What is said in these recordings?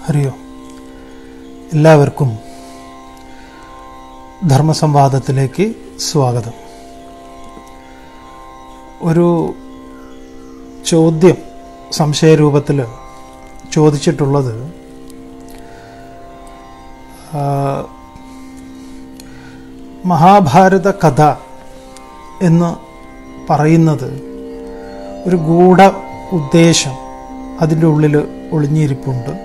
അറിയോ എല്ലാവർക്കും ധർമ്മസംവാദത്തിലേക്ക് സ്വാഗതം ഒരു ചോദ്യം സംശയരൂപത്തിൽ ചോദിച്ചിട്ടുള്ളത് ആ, മഹാഭാരത കഥ എന്ന് പറയുന്നത് ഒരു ഗൂഢ ഉദ്ദേശം അതിൻ്റെ ഉള്ളിൽ ഒളിഞ്ഞിരിപ്പുണ്ട്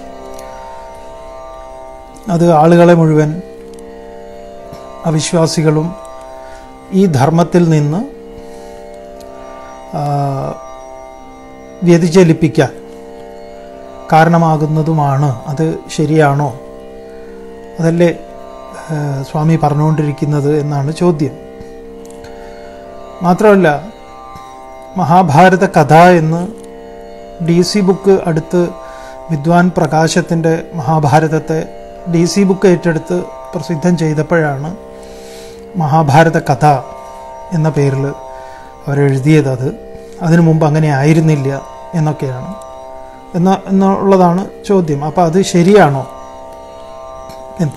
അത് ആളുകളെ മുഴുവൻ അവിശ്വാസികളും ഈ ധർമ്മത്തിൽ നിന്ന് ആ, വ്യതിചലിപ്പിക്കാൻ കാരണമാകുന്നതുമാണ് അത് ശരിയാണോ അതല്ലേ ആ, സ്വാമി പറഞ്ഞുകൊണ്ടിരിക്കുന്നത് എന്നാണ് ചോദ്യം മാത്രമല്ല മഹാഭാരത കഥ എന്ന് ഡി സി ബുക്ക് അടുത്ത് വിദ്വാൻ പ്രകാശത്തിൻ്റെ മഹാഭാരതത്തെ ഡി സി ബുക്ക് ഏറ്റെടുത്ത് പ്രസിദ്ധം ചെയ്തപ്പോഴാണ് മഹാഭാരത കഥ എന്ന പേരിൽ അവരെഴുതിയത് അത് അതിനു മുമ്പ് അങ്ങനെ ആയിരുന്നില്ല എന്നൊക്കെയാണ് എന്ന എന്നുള്ളതാണ് ചോദ്യം അപ്പം അത് ശരിയാണോ എന്ന്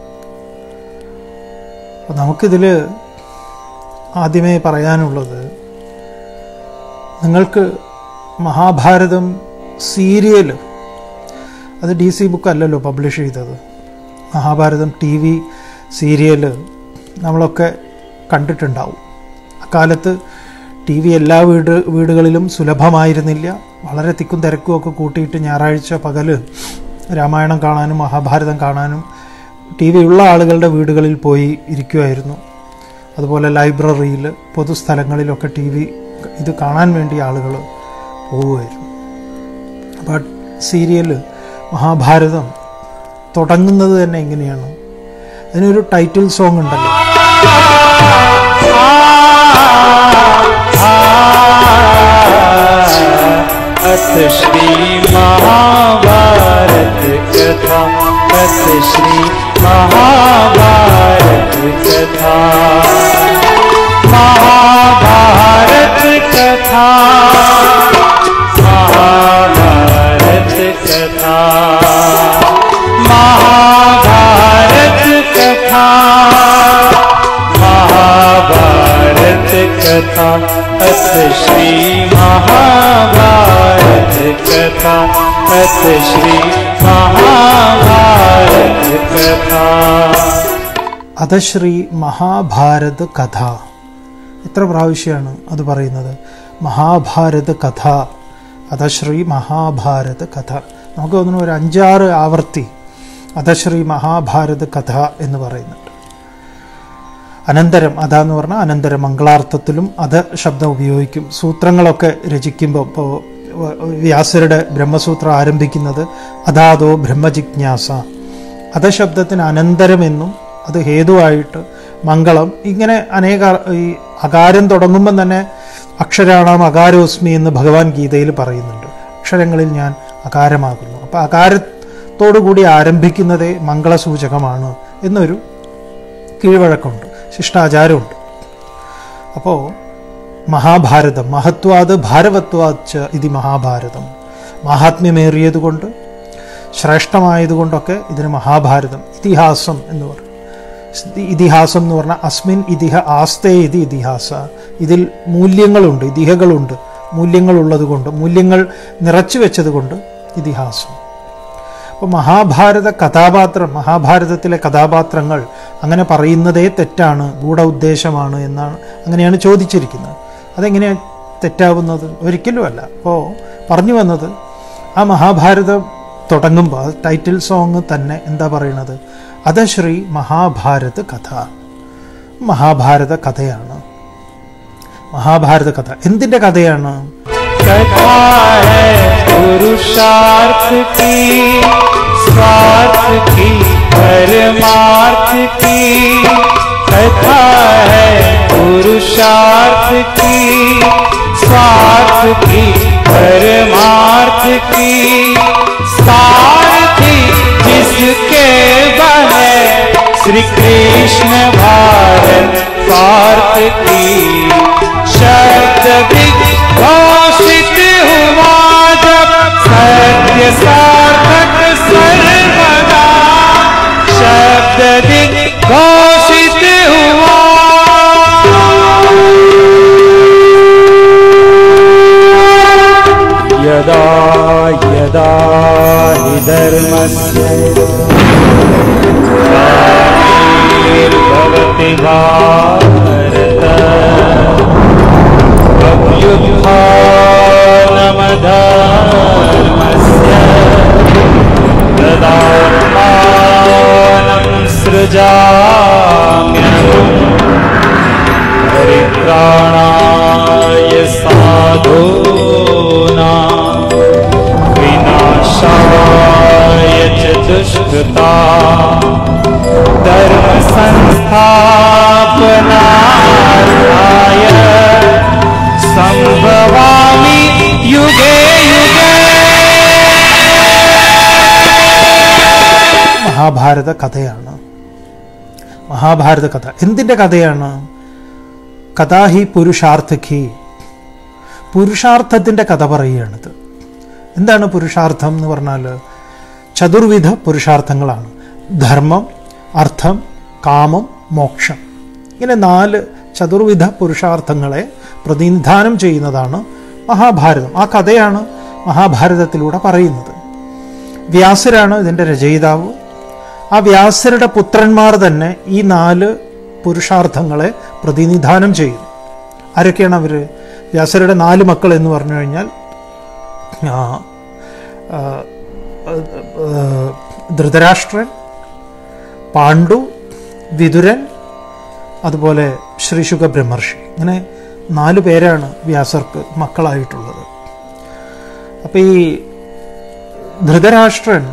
അപ്പം നമുക്കിതിൽ ആദ്യമേ പറയാനുള്ളത് നിങ്ങൾക്ക് മഹാഭാരതം സീരിയൽ അത് ഡി സി ബുക്ക് അല്ലല്ലോ പബ്ലിഷ് ചെയ്തത് മഹാഭാരതം ടി വി സീരിയൽ നമ്മളൊക്കെ കണ്ടിട്ടുണ്ടാവും അക്കാലത്ത് ടി വി എല്ലാ വീട് വീടുകളിലും സുലഭമായിരുന്നില്ല വളരെ തിക്കും തിരക്കും ഒക്കെ കൂട്ടിയിട്ട് ഞായറാഴ്ച പകല് രാമായണം കാണാനും മഹാഭാരതം കാണാനും ടി വി ഉള്ള ആളുകളുടെ വീടുകളിൽ പോയി ഇരിക്കുമായിരുന്നു അതുപോലെ ലൈബ്രറിയിൽ പൊതുസ്ഥലങ്ങളിലൊക്കെ ടി വി ഇത് കാണാൻ വേണ്ടി ആളുകൾ പോവുമായിരുന്നു അപ്പോൾ സീരിയൽ മഹാഭാരതം തുടങ്ങുന്നത് തന്നെ എങ്ങനെയാണ് അതിനൊരു ടൈറ്റിൽ സോങ് ഉണ്ടല്ലോ अथ श्री महाभारत कथा अथ श्री महाभारत कथा महाभारत कथा महाभारत कथा महाभारत कथा महाभारत कथा अथ श्री महाभारत कथा अथ श्री महाभारत कथा അധശ്രീ മഹാഭാരത് കഥ എത്ര പ്രാവശ്യമാണ് അത് പറയുന്നത് മഹാഭാരത് കഥ അധശ്രീ മഹാഭാരത് കഥ നമുക്ക് തോന്നുന്നു ഒരു അഞ്ചാറ് ആവർത്തി അധശ്രീ മഹാഭാരത് കഥ എന്ന് പറയുന്നുണ്ട് അനന്തരം അധ എന്ന് പറഞ്ഞാൽ അനന്തരം മംഗളാർത്ഥത്തിലും അധ ശബ്ദം ഉപയോഗിക്കും സൂത്രങ്ങളൊക്കെ രചിക്കുമ്പോൾ ഇപ്പോൾ വ്യാസരുടെ ബ്രഹ്മസൂത്രം ആരംഭിക്കുന്നത് അതാതോ ബ്രഹ്മജിജ്ഞാസ അധശബ്ദത്തിന് അനന്തരമെന്നും അത് ഹേതുവായിട്ട് മംഗളം ഇങ്ങനെ അനേക ഈ അകാരം തുടങ്ങുമ്പം തന്നെ അക്ഷരാണാം അകാരോസ്മി എന്ന് ഭഗവാൻ ഗീതയിൽ പറയുന്നുണ്ട് അക്ഷരങ്ങളിൽ ഞാൻ അകാരമാകുന്നു അപ്പോൾ അകാരത്തോടു കൂടി ആരംഭിക്കുന്നതേ മംഗളസൂചകമാണ് എന്നൊരു കീഴ്വഴക്കമുണ്ട് ശിഷ്ടാചാരമുണ്ട് അപ്പോൾ മഹാഭാരതം മഹത്വാത് ഭാരവത്വാച്ച് ഇത് മഹാഭാരതം മഹാത്മ്യമേറിയതുകൊണ്ട് ശ്രേഷ്ഠമായതുകൊണ്ടൊക്കെ ഇതിന് മഹാഭാരതം ഇതിഹാസം എന്ന് പറയും ഇതിഹാസം എന്ന് പറഞ്ഞാൽ അസ്മിൻ ഇതിഹ ആസ്തേ ഇത് ഇതിഹാസ ഇതിൽ മൂല്യങ്ങളുണ്ട് ഇതിഹകളുണ്ട് മൂല്യങ്ങളുള്ളത് കൊണ്ട് മൂല്യങ്ങൾ നിറച്ചു വെച്ചത് കൊണ്ട് ഇതിഹാസം അപ്പോൾ മഹാഭാരത കഥാപാത്രം മഹാഭാരതത്തിലെ കഥാപാത്രങ്ങൾ അങ്ങനെ പറയുന്നതേ തെറ്റാണ് ഗൂഢ ഉദ്ദേശമാണ് എന്നാണ് അങ്ങനെയാണ് ചോദിച്ചിരിക്കുന്നത് അതെങ്ങനെയാണ് തെറ്റാവുന്നത് ഒരിക്കലും അല്ല അപ്പോൾ പറഞ്ഞു വന്നത് ആ മഹാഭാരതം തുടങ്ങുമ്പോൾ അത് ടൈറ്റിൽ സോങ് തന്നെ എന്താ പറയുന്നത് അത് ശ്രീ മഹാഭാരത കഥ മഹാഭാരത കഥയാണ് മഹാഭാരത കഥ എന്തിൻ്റെ കഥയാണ് कथा है पुरुषार्थ की स्वार्थ की परमार्थ की कथा है पुरुषार्थ की स्वार्थ की परमार्थ की सारथी जिसके बने श्री कृष्ण भारत पार्थ की शब्द विघोषित हुआ जब सत्य सार्थक सा कदा हि धर्मस्य ग्लानिर्भवति भारत अभ्युत्थानमधर्मस्य तदात्मानं सृजाम्यहम् परित्राणाय साधूनां विनाशाय च दुष्कृता धर्मसंस्थापनार्थाय सम्भवामि युगे युगे മഹാഭാരത കഥയാണ് മഹാഭാരത കഥ എന്തിൻ്റെ കഥയാണ് കഥാഹി പുരുഷാർത്ഥഖി പുരുഷാർത്ഥത്തിൻ്റെ കഥ പറയുകയാണിത് എന്താണ് പുരുഷാർത്ഥം എന്ന് പറഞ്ഞാൽ ചതുർവിധ പുരുഷാർത്ഥങ്ങളാണ് ധർമ്മം അർത്ഥം കാമം മോക്ഷം ഇങ്ങനെ നാല് ചതുർവിധ പുരുഷാർത്ഥങ്ങളെ പ്രതിനിധാനം ചെയ്യുന്നതാണ് മഹാഭാരതം ആ കഥയാണ് മഹാഭാരതത്തിലൂടെ പറയുന്നത് വ്യാസരാണ് ഇതിൻ്റെ രചയിതാവ് ആ വ്യാസരുടെ പുത്രന്മാർ തന്നെ ഈ നാല് പുരുഷാർത്ഥങ്ങളെ പ്രതിനിധാനം ചെയ്യുന്നു ആരൊക്കെയാണ് അവർ വ്യാസരുടെ നാല് മക്കൾ എന്ന് പറഞ്ഞു കഴിഞ്ഞാൽ ആ, ആ, ആ, ധൃതരാഷ്ട്രൻ പാണ്ഡു വിതുരൻ അതുപോലെ ശ്രീശുഖ ബ്രഹ്മർഷി ഇങ്ങനെ നാല് പേരാണ് വ്യാസർക്ക് മക്കളായിട്ടുള്ളത് അപ്പം ഈ ധൃതരാഷ്ട്രൻ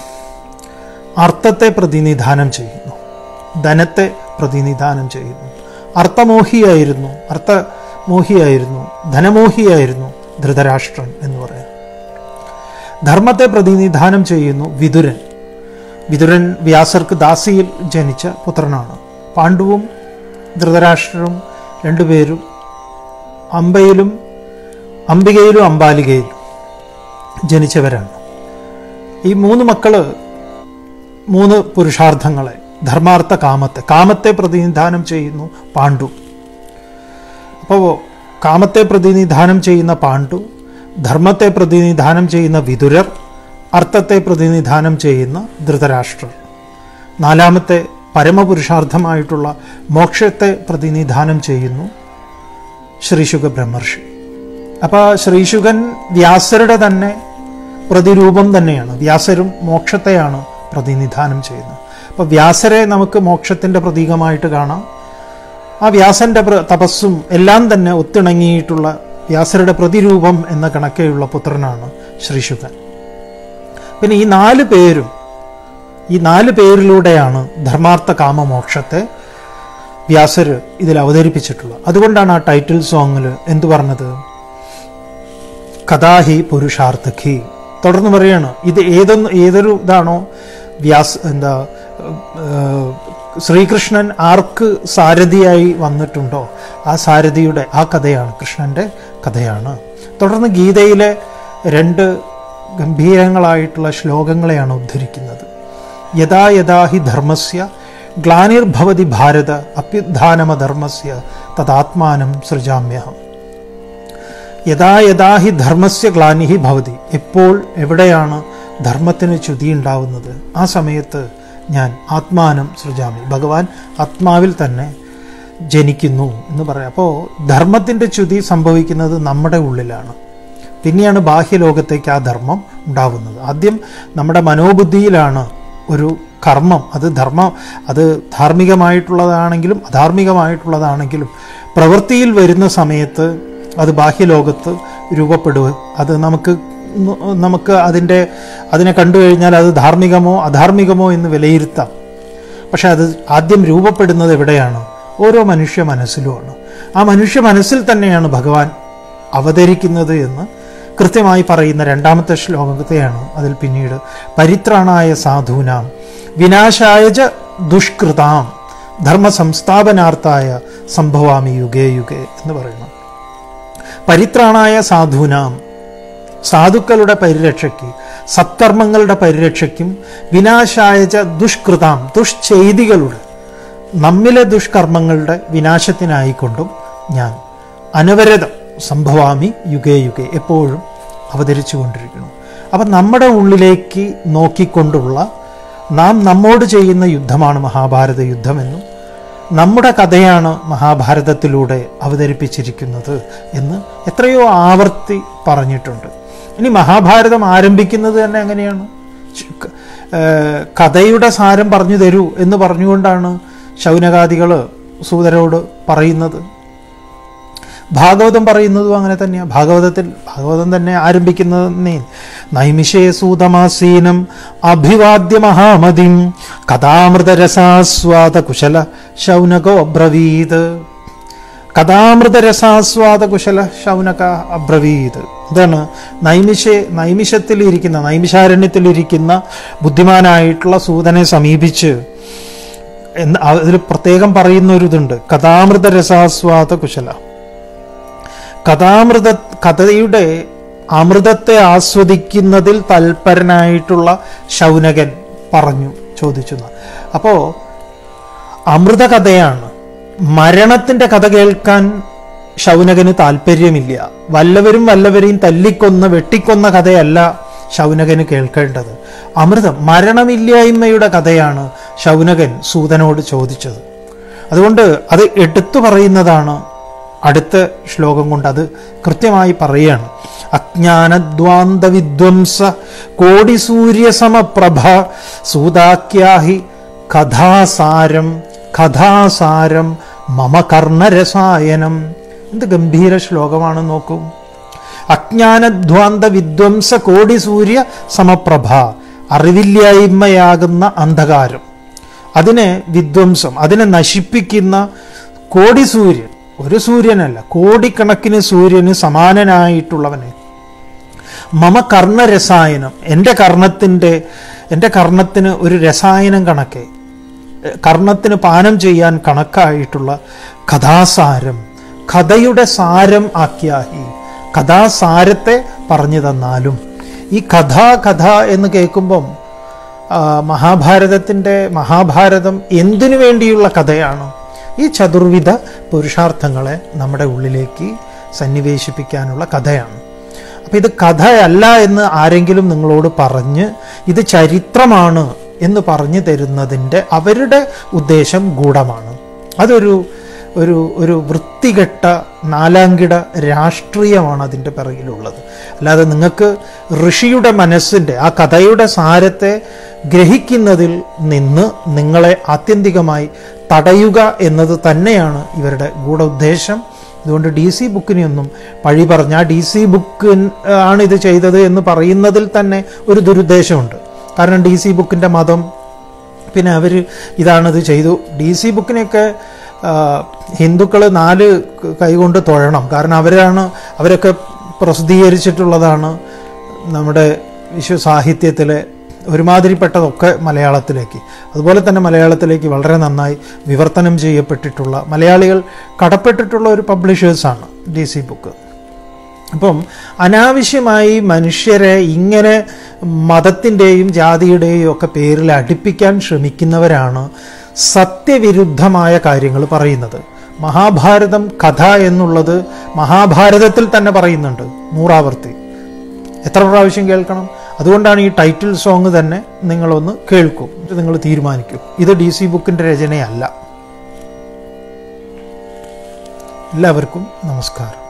അർത്ഥത്തെ പ്രതിനിധാനം ചെയ്യുന്നു ധനത്തെ പ്രതിനിധാനം ചെയ്യുന്നു അർത്ഥമോഹിയായിരുന്നു അർത്ഥമോഹിയായിരുന്നു ധനമോഹിയായിരുന്നു ധൃതരാഷ്ട്രൻ എന്ന് പറയാം ധർമ്മത്തെ പ്രതിനിധാനം ചെയ്യുന്നു വിതുരൻ വിതുരൻ വ്യാസർക്ക് ദാസിയിൽ ജനിച്ച പുത്രനാണ് പാണ്ഡുവും ധൃതരാഷ്ട്രരും രണ്ടുപേരും അമ്പയിലും അംബികയിലും അംബാലികയിലും ജനിച്ചവരാണ് ഈ മൂന്ന് മക്കള് മൂന്ന് പുരുഷാർത്ഥങ്ങളെ ധർമാർത്ഥ കാമത്തെ കാമത്തെ പ്രതിനിധാനം ചെയ്യുന്നു പാണ്ഡു അപ്പോൾ കാമത്തെ പ്രതിനിധാനം ചെയ്യുന്ന പാണ്ഡു ധർമ്മത്തെ പ്രതിനിധാനം ചെയ്യുന്ന വിതുരർ അർത്ഥത്തെ പ്രതിനിധാനം ചെയ്യുന്ന ധൃതരാഷ്ട്രർ നാലാമത്തെ പരമപുരുഷാർത്ഥമായിട്ടുള്ള മോക്ഷത്തെ പ്രതിനിധാനം ചെയ്യുന്നു ശ്രീശുഖ ബ്രഹ്മർഷി അപ്പോൾ ശ്രീശുഖൻ വ്യാസരുടെ തന്നെ പ്രതിരൂപം തന്നെയാണ് വ്യാസരും മോക്ഷത്തെയാണ് പ്രതിനിധാനം ചെയ്യുന്നത് അപ്പോൾ വ്യാസരെ നമുക്ക് മോക്ഷത്തിൻ്റെ പ്രതീകമായിട്ട് കാണാം ആ വ്യാസന്റെ പ്ര- തപസ്സും എല്ലാം തന്നെ ഒത്തിണങ്ങിയിട്ടുള്ള വ്യാസരുടെ പ്രതിരൂപം എന്ന കണക്കെയുള്ള പുത്രനാണ് ശ്രീശുഖൻ പിന്നെ ഈ നാല് പേരും ഈ നാല് പേരിലൂടെയാണ് ധർമാർത്ഥ കാമ മോക്ഷത്തെ വ്യാസര് ഇതിൽ അവതരിപ്പിച്ചിട്ടുള്ളത് അതുകൊണ്ടാണ് ആ ടൈറ്റിൽ സോങ്ങിൽ എന്തു പറഞ്ഞത് കഥാഹി പുരുഷാർത്ഥഖി തുടർന്ന് പറയാണ് ഇത് ഏതൊന്ന് ഏതൊരു ഇതാണോ വ്യാസ് എന്താ ഏഹ്, ശ്രീകൃഷ്ണൻ ആർക്ക് സാരഥിയായി വന്നിട്ടുണ്ടോ ആ സാരഥിയുടെ ആ കഥയാണ് കൃഷ്ണന്റെ കഥയാണ് തുടർന്ന് ഗീതയിലെ രണ്ട് ഗംഭീരങ്ങളായിട്ടുള്ള ശ്ലോകങ്ങളെയാണ് ഉദ്ധരിക്കുന്നത് യഥാ യഥാ ഹി ധർമ്മസ്യ ഗ്ലാനിർഭവതി ഭാരത അഭ്യുത്ഥാനമധർമ്മസ്യ തദാത്മാനം സൃജാമ്യഹം യഥാ യഥാ ഹി ധർമ്മസ്യ ഗ്ലാനിഹി ഭവതി എപ്പോൾ എവിടെയാണ് ധർമ്മത്തിന് ചുതിയുണ്ടാവുന്നത് ആ സമയത്ത് ഞാൻ ആത്മാനം സൃജാമി ഭഗവാൻ ആത്മാവിൽ തന്നെ ജനിക്കുന്നു എന്ന് പറയാം അപ്പോൾ ധർമ്മത്തിൻ്റെ ചുതി സംഭവിക്കുന്നത് നമ്മുടെ ഉള്ളിലാണ് പിന്നെയാണ് ബാഹ്യലോകത്തേക്ക് ആ ധർമ്മം ഉണ്ടാവുന്നത് ആദ്യം നമ്മുടെ മനോബുദ്ധിയിലാണ് ഒരു കർമ്മം അത് ധർമ്മം അത് ധാർമ്മികമായിട്ടുള്ളതാണെങ്കിലും അധാർമികമായിട്ടുള്ളതാണെങ്കിലും പ്രവൃത്തിയിൽ വരുന്ന സമയത്ത് അത് ബാഹ്യലോകത്ത് രൂപപ്പെടുക അത് നമുക്ക് ന- നമുക്ക് അതിൻ്റെ അതിനെ കണ്ടു കഴിഞ്ഞാൽ അത് ധാർമ്മികമോ അധാർമികമോ എന്ന് വിലയിരുത്താം പക്ഷെ അത് ആദ്യം രൂപപ്പെടുന്നത് എവിടെയാണ് ഓരോ മനുഷ്യ മനസ്സിലുമാണ് ആ മനുഷ്യ മനസ്സിൽ തന്നെയാണ് ഭഗവാൻ അവതരിക്കുന്നത് എന്ന് കൃത്യമായി പറയുന്ന രണ്ടാമത്തെ ശ്ലോകത്തെയാണ് അതിൽ പിന്നീട് പരിത്രാണായ സാധൂനാം വിനാശായ ച ദുഷ്കൃതാം ധർമ്മ സംസ്ഥാപനാർത്ഥായ സംഭവാമി യുഗേ യുഗേ എന്ന് പറയുന്നു പരിത്രാണായ സാധൂനാം സാധുക്കളുടെ പരിരക്ഷയ്ക്ക് സത്കർമ്മങ്ങളുടെ പരിരക്ഷയ്ക്കും വിനാശായ ച ദുഷ്കൃതാം ദുഷ്ചെയ്തികളുടെ നമ്മിലെ ദുഷ്കർമ്മങ്ങളുടെ വിനാശത്തിനായിക്കൊണ്ടും ഞാൻ അനവരതം സംഭവാമി യുഗേ യുഗേ എപ്പോഴും അവതരിച്ചു കൊണ്ടിരിക്കുന്നു അപ്പം നമ്മുടെ ഉള്ളിലേക്ക് നോക്കിക്കൊണ്ടുള്ള നാം നമ്മോട് ചെയ്യുന്ന യുദ്ധമാണ് മഹാഭാരത യുദ്ധമെന്നും നമ്മുടെ കഥയാണ് മഹാഭാരതത്തിലൂടെ അവതരിപ്പിച്ചിരിക്കുന്നത് എന്ന് എത്രയോ ആവർത്തി പറഞ്ഞിട്ടുണ്ട് ഇനി മഹാഭാരതം ആരംഭിക്കുന്നത് തന്നെ എങ്ങനെയാണ് ച്- ക- ഏഹ് കഥയുടെ സാരം പറഞ്ഞു തരൂ എന്ന് പറഞ്ഞുകൊണ്ടാണ് ശൗനകാദികൾ സൂതരോട് പറയുന്നത് ഭാഗവതം പറയുന്നതും അങ്ങനെ തന്നെയാണ് ഭാഗവതത്തിൽ ഭാഗവതം തന്നെ ആരംഭിക്കുന്നതേ നൈമിഷേ സൂതമാസീനം അഭിവാദ്യ മഹാമതിം കഥാമൃതരസാസ്വാദ കുശല ശൗനകോ അബ്രവീത് കഥാമൃതരസാസ്വാദ കുശല ശൗനക അബ്രവീത് ഇതാണ് നൈമിഷേ നൈമിഷത്തിലിരിക്കുന്ന നൈമിഷാരണ്യത്തിലിരിക്കുന്ന ബുദ്ധിമാനായിട്ടുള്ള സൂതനെ സമീപിച്ച് എന്ന് അതിൽ പ്രത്യേകം പറയുന്ന ഒരു ഇതുണ്ട് കഥാമൃത രസാസ്വാദ കുശല കഥാമൃത കഥയുടെ അമൃതത്തെ ആസ്വദിക്കുന്നതിൽ തൽപരനായിട്ടുള്ള ശൗനകൻ പറഞ്ഞു ചോദിച്ചു എന്ന്. അപ്പോ അമൃത കഥയാണ് മരണത്തിന്റെ കഥ കേൾക്കാൻ ശൗനകന് താല്പര്യമില്ല വല്ലവരും വല്ലവരെയും തല്ലിക്കൊന്ന വെട്ടിക്കൊന്ന കഥയല്ല ശൗനകന് കേൾക്കേണ്ടത് അമൃതം മരണമില്ലായ്മയുടെ കഥയാണ് ശൗനകൻ സൂതനോട് ചോദിച്ചത് അതുകൊണ്ട് അത് എടുത്തു പറയുന്നതാണ് അടുത്ത ശ്ലോകം കൊണ്ട് അത് കൃത്യമായി പറയുകയാണ് അജ്ഞാനദ്വാന്ത വിധ്വംസ കോടി സൂര്യസമപ്രഭ സൂതാക്യാഹി കഥാസാരം കഥാസാരം മമ കർണരസായനം എന്ത് ഗംഭീര ശ്ലോകമാണെന്ന് നോക്കൂ അജ്ഞാനധ്വാന്ത വിധ്വംസ കോടി സൂര്യ സമപ്രഭ അറിവില്ലായ്മയാകുന്ന അന്ധകാരം അതിനെ വിധ്വംസം അതിനെ നശിപ്പിക്കുന്ന കോടി സൂര്യൻ ഒരു സൂര്യനല്ല കോടിക്കണക്കിന് സൂര്യന് സമാനനായിട്ടുള്ളവനെ മമ കർണരസായനം എൻ്റെ കർണത്തിൻ്റെ എൻ്റെ കർണത്തിന് ഒരു രസായനം കണക്കെ എ, കർണത്തിന് പാനം ചെയ്യാൻ കണക്കായിട്ടുള്ള കഥാസാരം കഥയുടെ സാരം ആക്കിയാഹി കഥാസാരത്തെ പറഞ്ഞു തന്നാലും ഈ കഥ കഥ എന്ന് കേൾക്കുമ്പം ആ, മഹാഭാരതത്തിൻ്റെ മഹാഭാരതം എന്തിനു വേണ്ടിയുള്ള കഥയാണ് ഈ ചതുർവിധ പുരുഷാർത്ഥങ്ങളെ നമ്മുടെ ഉള്ളിലേക്ക് സന്നിവേശിപ്പിക്കാനുള്ള കഥയാണ് അപ്പം ഇത് കഥയല്ല എന്ന് ആരെങ്കിലും നിങ്ങളോട് പറഞ്ഞ് ഇത് ചരിത്രമാണ് എന്ന് പറഞ്ഞു തരുന്നതിൻ്റെ അവരുടെ ഉദ്ദേശം ഗൂഢമാണ് അതൊരു ഒരു ഒരു വൃത്തികെട്ട നാലാംകിട രാഷ്ട്രീയമാണ് അതിൻ്റെ പിറകിലുള്ളത് അല്ലാതെ നിങ്ങൾക്ക് ഋഷിയുടെ മനസ്സിൻ്റെ ആ കഥയുടെ സാരത്തെ ഗ്രഹിക്കുന്നതിൽ നിന്ന് നിങ്ങളെ ആത്യന്തികമായി തടയുക എന്നത് തന്നെയാണ് ഇവരുടെ ഗൂഢ ഉദ്ദേശം അതുകൊണ്ട് ഡി സി ബുക്കിനെയൊന്നും പഴി പറഞ്ഞ ആ ഡി സി ബുക്ക് ആണ് ഇത് ചെയ്തത് എന്ന് പറയുന്നതിൽ തന്നെ ഒരു ദുരുദ്ദേശമുണ്ട് കാരണം ഡി സി ബുക്കിൻ്റെ മതം പിന്നെ അവർ ഇതാണിത് ചെയ്തു ഡി സി ബുക്കിനെയൊക്കെ ഹിന്ദുക്കൾ നാല് ക- കൈകൊണ്ട് തൊഴണം കാരണം അവരാണ് അവരൊക്കെ പ്രസിദ്ധീകരിച്ചിട്ടുള്ളതാണ് നമ്മുടെ വിശ്വ സാഹിത്യത്തിലെ ഒരുമാതിരിപ്പെട്ടതൊക്കെ മലയാളത്തിലേക്ക് അതുപോലെ തന്നെ മലയാളത്തിലേക്ക് വളരെ നന്നായി വിവർത്തനം ചെയ്യപ്പെട്ടിട്ടുള്ള മലയാളികൾ കടപ്പെട്ടിട്ടുള്ള ഒരു പബ്ലിഷേഴ്സാണ് ഡി സി ബുക്ക് അപ്പം അനാവശ്യമായി മനുഷ്യരെ ഇങ്ങനെ മതത്തിൻ്റെയും ജാതിയുടെയും ഒക്കെ പേരിൽ അടുപ്പിക്കാൻ ശ്രമിക്കുന്നവരാണ് സത്യവിരുദ്ധമായ കാര്യങ്ങൾ പറയുന്നത് മഹാഭാരതം കഥ എന്നുള്ളത് മഹാഭാരതത്തിൽ തന്നെ പറയുന്നുണ്ട് നൂറാവർത്തി എത്ര പ്രാവശ്യം കേൾക്കണം അതുകൊണ്ടാണ് ഈ ടൈറ്റിൽ സോങ് തന്നെ നിങ്ങളൊന്ന് കേൾക്കും ഇത് നിങ്ങൾ തീരുമാനിക്കും ഇത് ഡി സി ബുക്കിൻ്റെ രചനയല്ല എല്ലാവർക്കും നമസ്കാരം